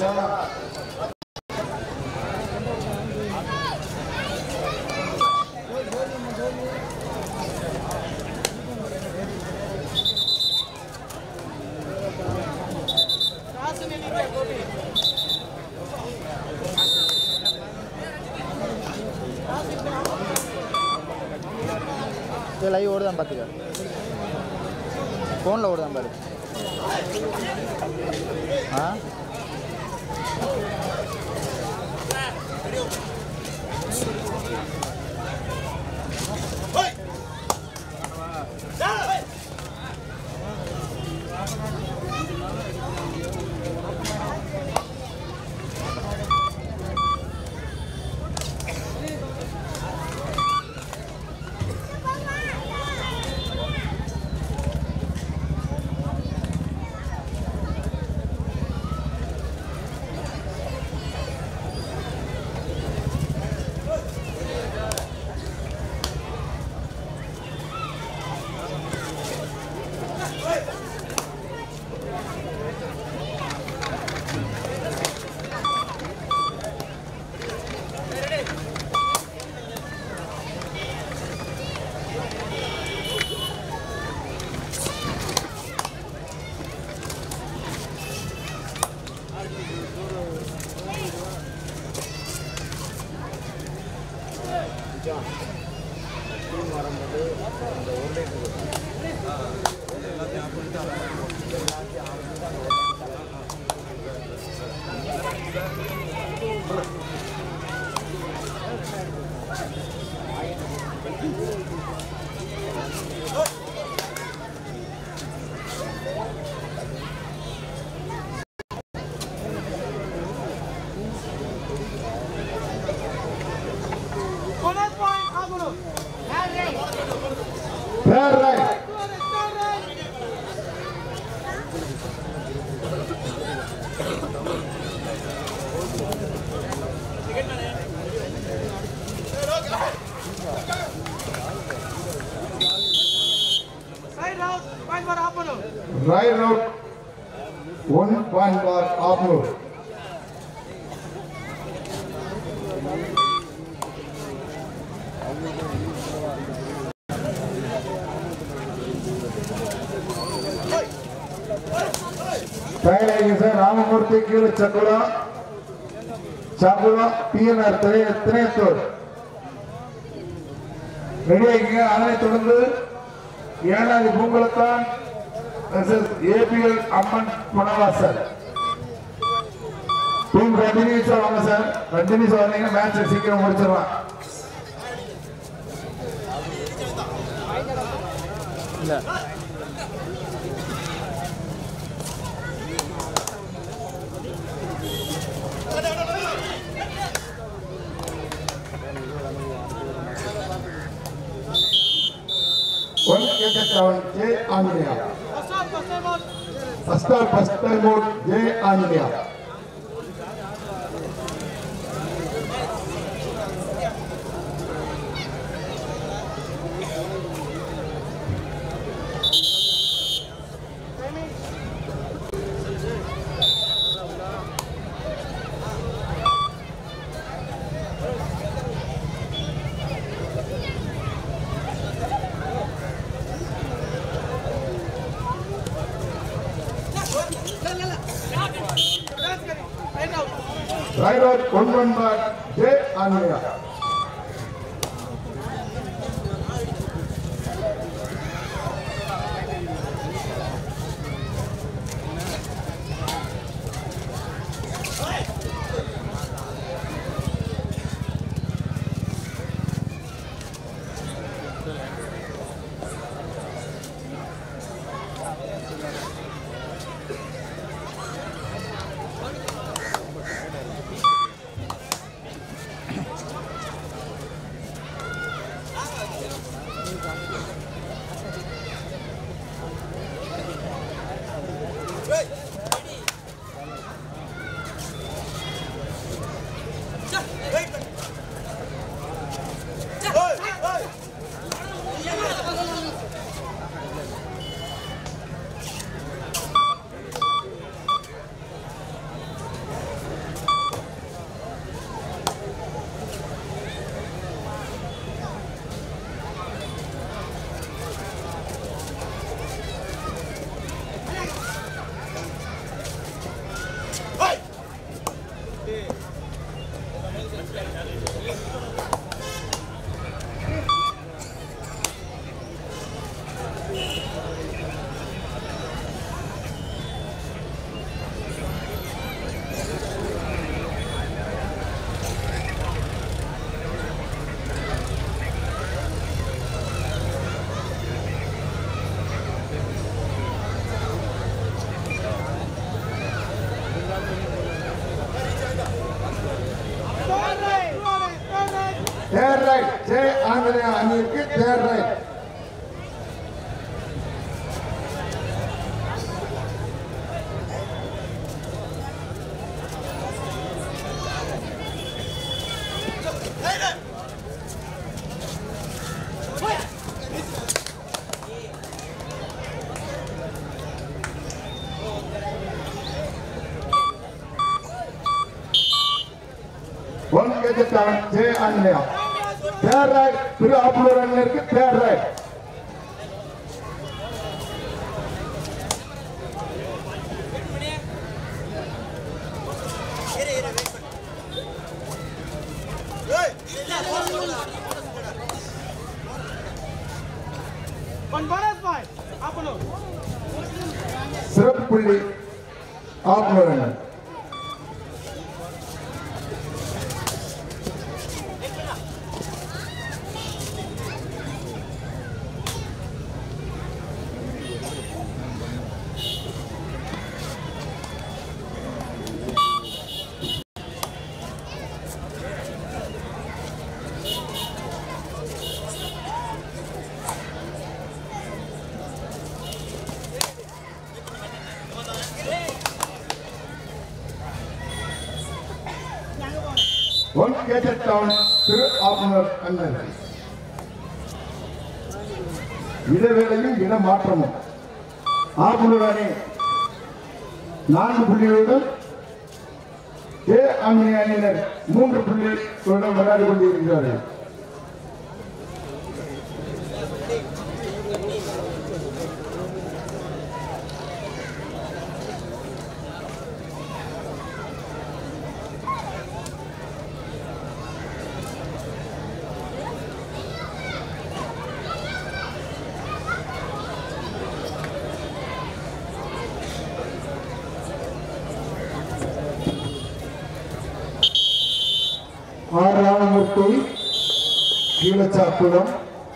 இது லைவ் ஓடுதான் பார்த்துக்க ஃபோனில் ஓடுதான் பாரு ஆ Bonus point, Agulu. Hand right. Third right. Third right. Side out, point for Apollo. Right out. One point for Apollo. தயாராகிங்க சார் ராமமூர்த்தி கீழ சக்குளம் சக்குளம் பிஎன்ஆர் திரை திரையத்தூர் ரெடி ஆகிங்க அதனைத் தொடர்ந்து ஏழாவது பூங்குளத்தான் ஏபிஎல் அம்மன் பணவாசல் டீம் கண்டினியூஸா வாங்க சார் கண்டினியூஸா வந்தீங்கன்னா மேட்ச் சீக்கிரம் முடிச்சிடலாம் இல்லை ஒன் கேட்ட seven J Anjaneya First off, first time out. First all first time out J Anjaneya Right out. Right out one one for J Anjaneya third right J Anjaneya அணிக்கு third right one cage seven J Anjaneya third right Thiru Appur அணியிற்கு third right One bonus point. Half an hour. சிறப்பு புள்ளி ஆப்பூர் அணி one cage down Thiru Appur அண்ணன் இடவேளையும் இடமாற்றமும் ஆப்பூர் அணி நான்கு புள்ளிகளுடன் ஜே ஆஞ்சநேய அணியினர் மூன்று புள்ளிகளுடன் விளையாடி கொண்டிருக்கிறார்கள் ஆர் ராமமூர்த்தி கீழச்சாக்குளம்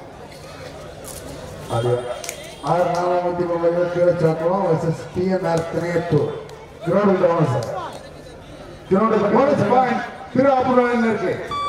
அது R Ramamurthy mobile Keelachakkulam versus TNR Thinaiyathur ground கவனம் sir ground bonus point Thiru Appuram இருக்கு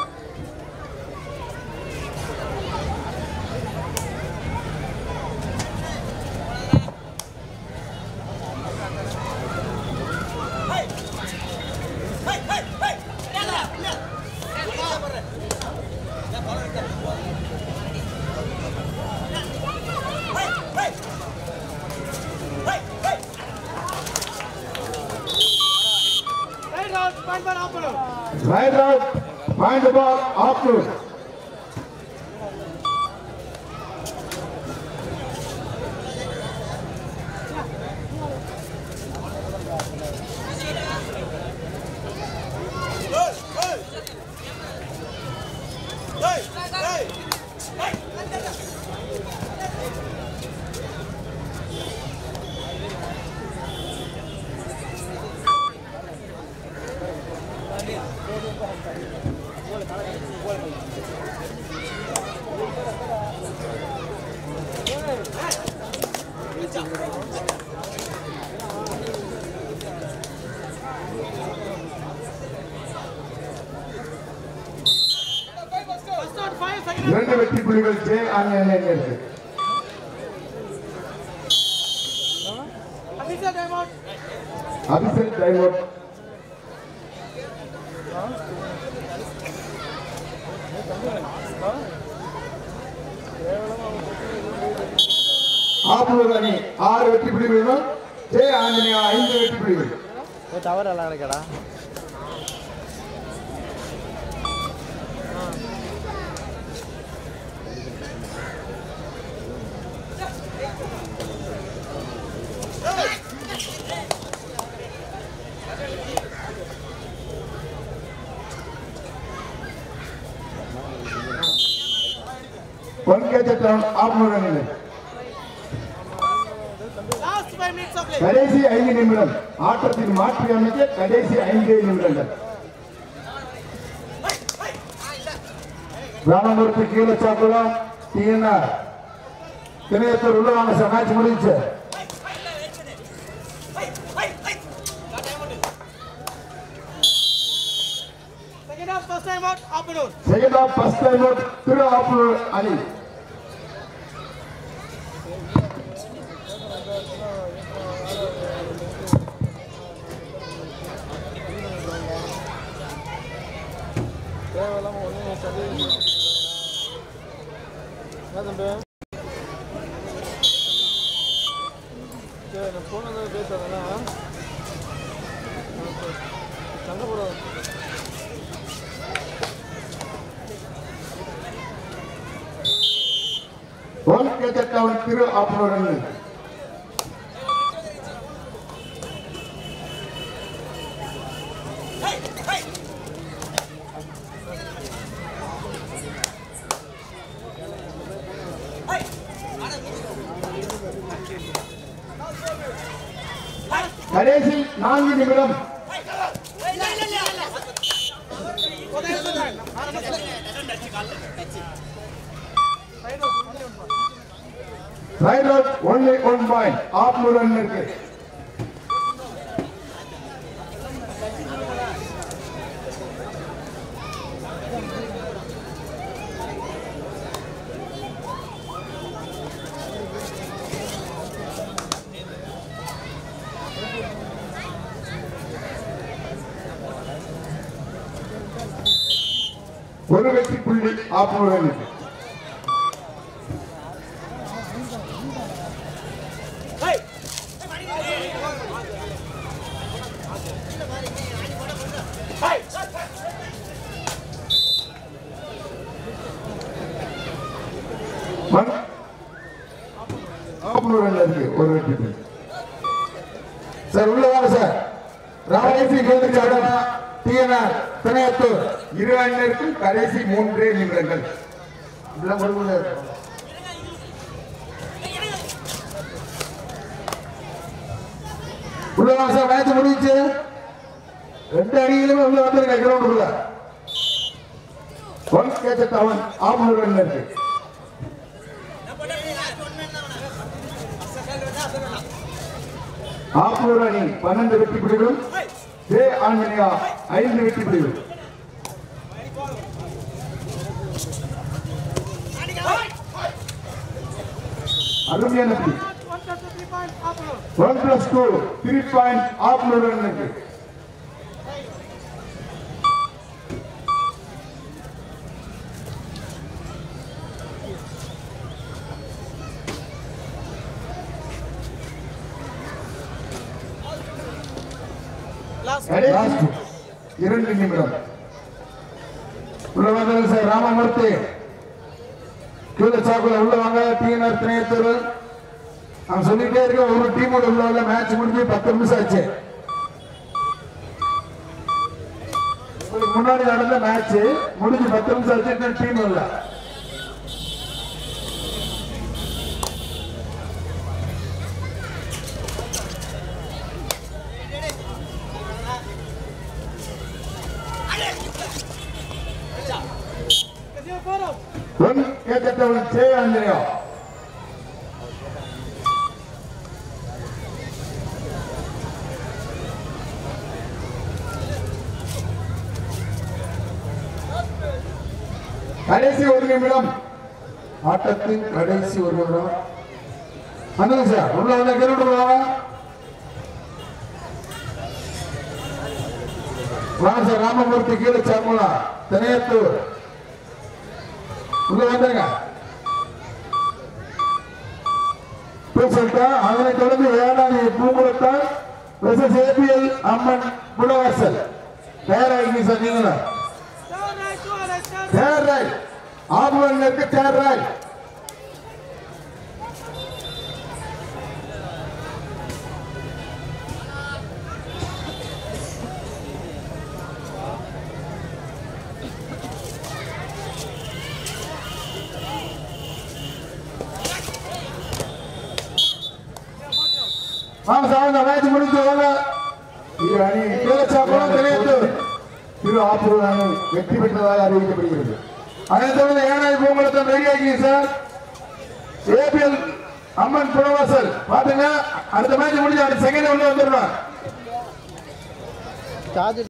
Right out. Point for half an hour. Right out point for Appur First out five, second out. இரண்டு வெற்றி புள்ளிகள் ஜே ஆங்கிலேயர்களுக்கு Official time out. அபிஷேக் டைமோட் ஆப்பூர் அணி ஆறு வெற்றி புள்ளிகளுடன் ஜே ஆஞ்சநேயா ஐந்து வெற்றி புள்ளிகள் டவர் எல்லாம் கிடைக்கடா ஒன் கேஜ் டவுன் ஆப்பூர் அணியினர் Last five minutes of play. கடைசி ஐந்து நிமிடம் ஆட்டத்தில் மாற்றி அமைக்க கடைசி ஐந்து நிமிடங்கள் ராமமூர்த்தி கீழச்சாக்குளம் டிஎன்ஆர் திணையத்தூர் உள்ள வாங்க சார் மேட்ச் முடிஞ்சு Second half, first time out. out, Appanur. Second half first time out Thiru Appur அணி தேவையில்லாம ஒன்றும் சரி என்ன தம்பி சரி நான் ஃபோன் வந்து பேசுறதுன்னா சண்டை போடாது ஒன் கேச்சட் டவுன் திரு ஆப்பூர் அணி கடைசி நான்கு நிமிடம் right out only one point Appur அணிக்கு ஒரு வெற்றி புள்ளி ஆப்பூர் அணிக்கு மண் ஆப்பூர் அணிக்கு ஒரு வெற்றி புள்ளி சார் உள்ள வாங்க சார் ராமேஸ்வரி கேந்திர டிஎன்ஆர் திணையத்தூர் இரு அணியினருக்கும் கடைசி மூன்றே நிமிடங்கள் இதெல்லாம் ஒரு மணி நேரம். உள்ள வாங்க சார் மேட்ச் முடிஞ்சு ரெண்டு அணிகளுமே உள்ள வந்துருங்க கிரவுண்டுக்குள்ள ஒன் கேட்ச டவன் ஆப்பூர் அணியினருக்கு ஆப்பூர் அணி பன்னெண்டு வெற்றி புள்ளிகளும் ஜே ஆஞ்சநேயா ஐந்து வெற்றி புள்ளிகள் அருமையான புள்ளி One plus two, three points, Appanur. One plus two three point Appur அணிக்கு Last. லாஸ்ட் இரண்டு நிமிடம் உள்ள வாங்க சார் ராமமூர்த்தி கீழே சாக்குல உள்ள வாங்க டிஎன்ஆர் திணையத்தூர் நான் சொல்லிட்டே இருக்கேன் ஒரு டீமோட உள்ள உள்ள மேட்ச் முடிஞ்சு பத்து நிமிஷம் ஆச்சு உங்களுக்கு முன்னாடி நடந்த மேட்ச் முடிஞ்சு பத்து நிமிஷம் ஆச்சு இன்னும் டீம் இல்ல Casio four out. ஒன் கேட்டவன் ஜே ஆஞ்சநேயா கடைசி ஒரு நிமிடம் ஆட்டத்தின் கடைசி ஒரு நிமிடம் வந்துங்க சார் உள்ள வந்த கிரௌண்ட் வாங்க வாங்க சார் ராமமூர்த்தி கீழே சார்மலா திணையத்தூர் உள்ள வந்துருங்க சொல்லிட்டா அதனை தொடர்ந்து வேளாண் பூங்குளத்தான் வெசஸ் ஏபிஎல் அம்மன் புலவாசல் தயாராகி சார் நீங்களும் Turn right, two right, turn. தேர் ராய் ஆம்புலன்ஸுக்கு தேர் ராய் வாங்க சார் இந்த மேட்ச் முடிஞ்சு வாங்க இரு அணி கீழச்சாப்பளம் தெரியாது திரு ஆப்பூர் அணி வெற்றி பெற்றதாக அறிவிக்கப்படுகிறது அதைத் தொடர்ந்து ஏனாய் பூங்குளத்தம் ரெடியாகி சார் ஏபிஎல் அம்மன் புலவாசல் பாத்துங்க அடுத்த மேட்ச் முடிஞ்சு அடுத்த செகண்ட் உள்ள வந்துடணும் சார்ஜ்